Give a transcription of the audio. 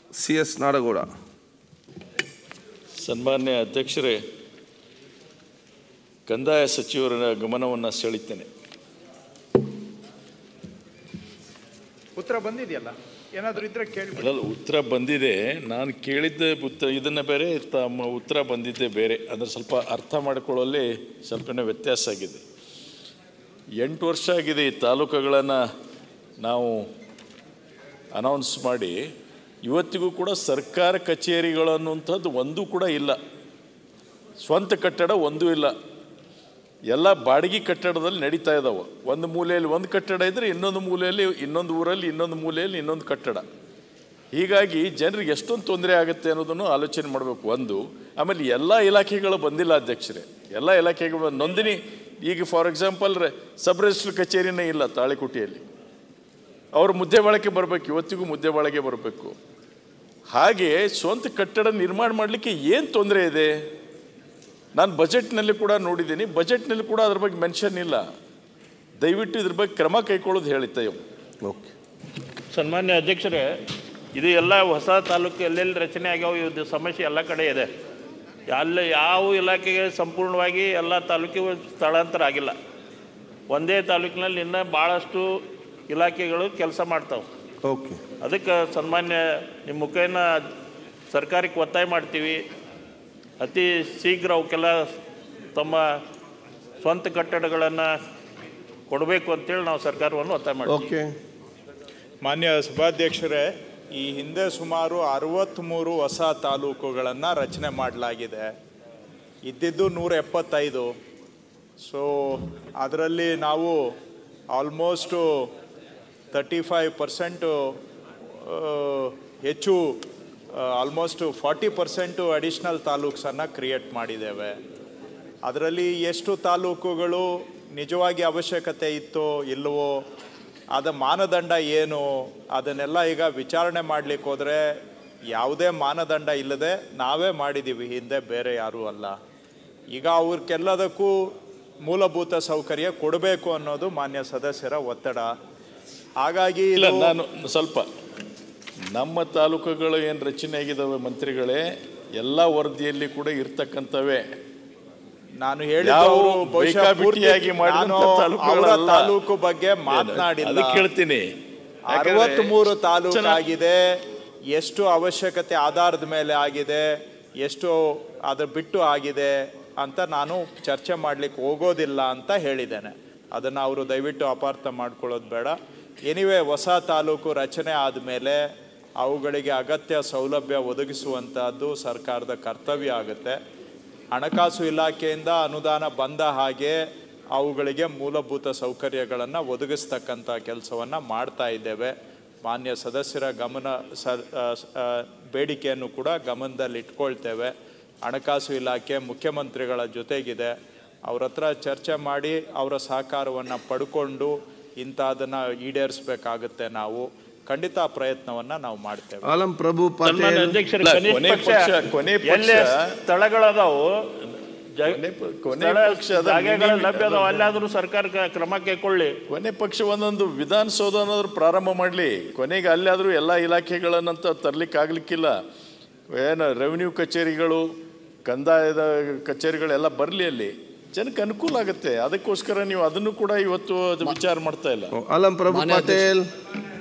C S Nadagouda ಸನ್ಮಾನ್ಯ ಅಧ್ಯಕ್ಷರೇ ಕಂದಾಯ ಸಚಿವರ ಗಮನವನ್ನು ಸೆಳೀತೇನೆ ಉತ್ತರ ಬಂದಿದೆಯಲ್ಲ ಏನಾದರೂ ಇದ್ರೆ ಕೇಳಿ ಅಲ್ಲಲ್ಲ ಉತ್ತರ ಬಂದಿದೆ ನಾನು ಕೇಳಿದ್ದ ಉತ್ತರ ಇದನ್ನು ಬೇರೆ ತಮ್ಮ ಉತ್ತರ ಬಂದಿದ್ದೆ ಬೇರೆ ಅಂದರೆ ಸ್ವಲ್ಪ ಅರ್ಥ ಮಾಡಿಕೊಳ್ಳಲ್ಲಿ ಸ್ವಲ್ಪನೇ ವ್ಯತ್ಯಾಸ ಆಗಿದೆ ಎಂಟು ವರ್ಷ ಆಗಿದೆ ಈ ತಾಲೂಕುಗಳನ್ನು ನಾವು ಅನೌನ್ಸ್ ಮಾಡಿ ಇವತ್ತಿಗೂ ಕೂಡ ಸರ್ಕಾರ ಕಚೇರಿಗಳು ಅನ್ನುವಂಥದ್ದು ಒಂದೂ ಕೂಡ ಇಲ್ಲ ಸ್ವಂತ ಕಟ್ಟಡ ಒಂದೂ ಇಲ್ಲ ಎಲ್ಲ ಬಾಡಿಗೆ ಕಟ್ಟಡದಲ್ಲಿ ನಡೀತಾ ಇದ್ದಾವೆ ಒಂದು ಮೂಲೆಯಲ್ಲಿ ಒಂದು ಕಟ್ಟಡ ಇದ್ದರೆ ಇನ್ನೊಂದು ಮೂಲೆಯಲ್ಲಿ ಇನ್ನೊಂದು ಊರಲ್ಲಿ ಇನ್ನೊಂದು ಮೂಲೆಯಲ್ಲಿ ಇನ್ನೊಂದು ಕಟ್ಟಡ ಹೀಗಾಗಿ ಜನರಿಗೆ ಎಷ್ಟೊಂದು ತೊಂದರೆ ಆಗುತ್ತೆ ಅನ್ನೋದನ್ನು ಆಲೋಚನೆ ಮಾಡಬೇಕು ಒಂದು ಆಮೇಲೆ ಎಲ್ಲ ಇಲಾಖೆಗಳು ಬಂದಿಲ್ಲ ಅಧ್ಯಕ್ಷರೇ ಎಲ್ಲ ಇಲಾಖೆಗಳು ನೋಂದಣಿ ಈಗ ಫಾರ್ ಎಕ್ಸಾಂಪಲ್ ಸಬ್ ರಿಜಿಸ್ಟ್ರ್ ಕಚೇರಿನೇ ಇಲ್ಲ ತಾಳಿಕೋಟೆಯಲ್ಲಿ ಅವ್ರು ಮುದ್ದೆ ಬಾಳಕೆ ಬರಬೇಕು ಇವತ್ತಿಗೂ ಮುದ್ದೆ ಬಾಳಕೆ ಬರಬೇಕು ಹಾಗೆ ಸ್ವಂತ ಕಟ್ಟಡ ನಿರ್ಮಾಣ ಮಾಡಲಿಕ್ಕೆ ಏನು ತೊಂದರೆ ಇದೆ ನಾನು ಬಜೆಟ್ನಲ್ಲಿ ಕೂಡ ನೋಡಿದ್ದೀನಿ ಬಜೆಟ್ನಲ್ಲಿ ಕೂಡ ಅದ್ರ ಬಗ್ಗೆ ಮೆನ್ಷನ್ ಇಲ್ಲ ದಯವಿಟ್ಟು ಇದ್ರ ಬಗ್ಗೆ ಕ್ರಮ ಕೈಗೊಳ್ಳೋದು ಹೇಳಿತ್ತೇವೆ ಓಕೆ ಸನ್ಮಾನ್ಯ ಅಧ್ಯಕ್ಷರೇ ಇದು ಎಲ್ಲ ಹೊಸ ತಾಲೂಕು ಎಲ್ಲೆಲ್ಲಿ ರಚನೆ ಆಗ್ಯಾವ ಇದು ಸಮಸ್ಯೆ ಎಲ್ಲ ಕಡೆ ಇದೆ ಅಲ್ಲಿ ಯಾವ ಇಲಾಖೆಗೆ ಸಂಪೂರ್ಣವಾಗಿ ಎಲ್ಲ ತಾಲೂಕಿಗೆ ಸ್ಥಳಾಂತರ ಆಗಿಲ್ಲ ಒಂದೇ ತಾಲೂಕಿನಲ್ಲಿ ಇನ್ನೂ ಭಾಳಷ್ಟು ಇಲಾಖೆಗಳು ಕೆಲಸ ಮಾಡ್ತಾವೆ ಓಕೆ ಅದಕ್ಕೆ ಸನ್ಮಾನ್ಯ ನಿಮ್ಮ ಮುಖೇನ ಸರ್ಕಾರಕ್ಕೆ ಒತ್ತಾಯ ಮಾಡ್ತೀವಿ ಅತಿ ಶೀಘ್ರ ಅವಕ್ಕೆಲ್ಲ ತಮ್ಮ ಸ್ವಂತ ಕಟ್ಟಡಗಳನ್ನು ಕೊಡಬೇಕು ಅಂತೇಳಿ ನಾವು ಸರ್ಕಾರವನ್ನು ಒತ್ತಾಯ ಮಾಡ್ತೀವಿ ಓಕೆ ಮಾನ್ಯ ಸಭಾಧ್ಯಕ್ಷರೇ ಈ ಹಿಂದೆ ಸುಮಾರು ಅರವತ್ತ್ಮೂರು ಹೊಸ ತಾಲೂಕುಗಳನ್ನು ರಚನೆ ಮಾಡಲಾಗಿದೆ ಇದ್ದಿದ್ದು ನೂರ ಎಪ್ಪತ್ತೈದು ಸೊ ಅದರಲ್ಲಿ ನಾವು ಆಲ್ಮೋಸ್ಟು ತರ್ಟಿ ಫೈವ್ ಪರ್ಸೆಂಟು ಹೆಚ್ಚು ಆಲ್ಮೋಸ್ಟ್ ಫಾರ್ಟಿ ಪರ್ಸೆಂಟು ಅಡಿಷ್ನಲ್ ತಾಲೂಕ್ಸನ್ನು ಕ್ರಿಯೇಟ್ ಮಾಡಿದ್ದೇವೆ ಅದರಲ್ಲಿ ಎಷ್ಟು ತಾಲೂಕುಗಳು ನಿಜವಾಗಿ ಅವಶ್ಯಕತೆ ಇತ್ತೋ ಇಲ್ಲವೋ ಅದ ಮಾನದಂಡ ಏನು ಅದನ್ನೆಲ್ಲ ಈಗ ವಿಚಾರಣೆ ಮಾಡಲಿಕ್ಕೆ ಹೋದರೆ ಯಾವುದೇ ಮಾನದಂಡ ಇಲ್ಲದೆ ನಾವೇ ಮಾಡಿದ್ದೀವಿ ಹಿಂದೆ ಬೇರೆ ಯಾರೂ ಅಲ್ಲ ಈಗ ಅವ್ರಿಗೆಲ್ಲದಕ್ಕೂ ಮೂಲಭೂತ ಸೌಕರ್ಯ ಕೊಡಬೇಕು ಅನ್ನೋದು ಮಾನ್ಯ ಸದಸ್ಯರ ಒತ್ತಡ ಹಾಗಾಗಿ ಇಲ್ಲ ಇದು- ನಾನು ಸ್ವಲ್ಪ ನಮ್ಮ ತಾಲೂಕುಗಳು ಏನು ರಚನೆ ಆಗಿದ್ದಾವೆ ಮಂತ್ರಿಗಳೇ ಎಲ್ಲ ವರದಿಯಲ್ಲಿ ಕೂಡ ಇರ್ತಕ್ಕಂಥವೇ ನಾನು ಹೇಳಿದ್ದು ಯಾವ ಅವರು ಬಹುಶಃ ಬೇಕಾಬಿಟ್ಟಿಯಾಗಿ ಪೂರ್ತಿ ಮಾಡಿದಂಥ ನಾನು ಅವರ ತಾಲೂಕುಗಳಲ್ಲ. ತಾಲೂಕು ಬಗ್ಗೆ ಮಾತನಾಡಿಲ್ಲ ಅದಕ್ಕೆ ಹೇಳ್ತೀನಿ ಅರವತ್ಮೂರು ಯಾಕಂದ್ರೆ ತಾಲೂಕು ಚೆನ್ನಾಗಿ- ಆಗಿದೆ ಎಷ್ಟು ಅವಶ್ಯಕತೆ ಆಧಾರದ ಮೇಲೆ ಆಗಿದೆ ಎಷ್ಟು ಅದ್ರ ಬಿಟ್ಟು ಆಗಿದೆ ಅಂತ ನಾನು ಚರ್ಚೆ ಮಾಡ್ಲಿಕ್ಕೆ ಹೋಗೋದಿಲ್ಲ ಅಂತ ಹೇಳಿದ್ದೇನೆ ಅದನ್ನು ಅವರು ದಯವಿಟ್ಟು ಅಪಾರ್ಥ ಮಾಡ್ಕೊಳ್ಳೋದು ಬೇಡ ಎನಿವೆ ಹೊಸ ತಾಲೂಕು ರಚನೆ ಆದಮೇಲೆ ಅವುಗಳಿಗೆ ಅಗತ್ಯ ಸೌಲಭ್ಯ ಒದಗಿಸುವಂಥದ್ದು ಸರ್ಕಾರದ ಕರ್ತವ್ಯ ಆಗುತ್ತೆ ಹಣಕಾಸು ಇಲಾಖೆಯಿಂದ ಅನುದಾನ ಬಂದ ಹಾಗೆ ಅವುಗಳಿಗೆ ಮೂಲಭೂತ ಸೌಕರ್ಯಗಳನ್ನು ಒದಗಿಸ್ತಕ್ಕಂಥ ಕೆಲಸವನ್ನು ಮಾಡ್ತಾ ಇದ್ದೇವೆ ಮಾನ್ಯ ಸದಸ್ಯರ ಗಮನ ಸ ಆ, ಸ- ಆ, ಬೇಡಿಕೆಯನ್ನು ಕೂಡ ಗಮನದಲ್ಲಿ ಇಟ್ಕೊಳ್ತೇವೆ ಹಣಕಾಸು ಇಲಾಖೆ ಮುಖ್ಯಮಂತ್ರಿಗಳ ಜೊತೆಗಿದೆ ಅವ್ರ ಹತ್ರ ಚರ್ಚೆ ಮಾಡಿ ಅವರ ಸಹಕಾರವನ್ನು ಪಡ್ಕೊಂಡು ಇಂಥದನ್ನು ಈಡೇರಿಸಬೇಕಾಗುತ್ತೆ ನಾವು ಖಂಡಿತ ಆ ಪ್ರಯತ್ನವನ್ನು ನಾವು ಮಾಡ್ತೇವೆ ಆಲಂ ಪ್ರಭು ಸನ್ಮಾನ್ಯ ಪಾಟೀಲ್ ಅಧ್ಯಕ್ಷರೇ ಇಲ್ಲ, ಕನಿಷ್ಠ ಕೊನೆ ಪಕ್ಷ ಪಕ್ಷ- ಕೊನೆ ಪಕ್ಷ- ಎಲ್ಲೇ ಸ್ಥಳಗಳದಾವು ಜ- ಕೊನೆ ಪ- ಕೊನೆ ಸ್ಥಳ ಪಕ್ಷ ಅದ ಜಾಗೆಗಳು ಮಿನಿ- ಲಭ್ಯ ಅದಾವ ಅಲ್ಲಾದ್ರೂ ಸರ್ಕಾರ ಕ- ಕ್ರಮ ಕೈಗೊಳ್ಳಿ ಕೊನೆ ಪಕ್ಷ ಒಂದೊಂದು ವಿಧಾನಸೌಧ ಅನ್ನೋದ್ರ ಪ್ರಾರಂಭ ಮಾಡಲಿ ಕೊನೆಗೆ ಅಲ್ಲಾದರೂ ಎಲ್ಲ ಇಲಾಖೆಗಳನ್ನಂತ ತರ್ಲಿಕ್ಕೆ ಆಗ್ಲಿಕ್ಕಿಲ್ಲ ಏನು ರೆವಿನ್ಯೂ ಕಚೇರಿಗಳು ಕಂದಾಯದ ಕಚೇರಿಗಳೆಲ್ಲ ಬರಲಿ ಅಲ್ಲಿ ಜನಕ್ಕೆ ಅನುಕೂಲ ಆಗುತ್ತೆ ಅದಕ್ಕೋಸ್ಕರ ನೀವು ಅದನ್ನು ಕೂಡ ಇವತ್ತು ಅದು ವಿಚಾರ ಮಾಡ್ತಾ ಇಲ್ಲ ಆಲಂ ಪ್ರಭು ಪಾಟೀಲ್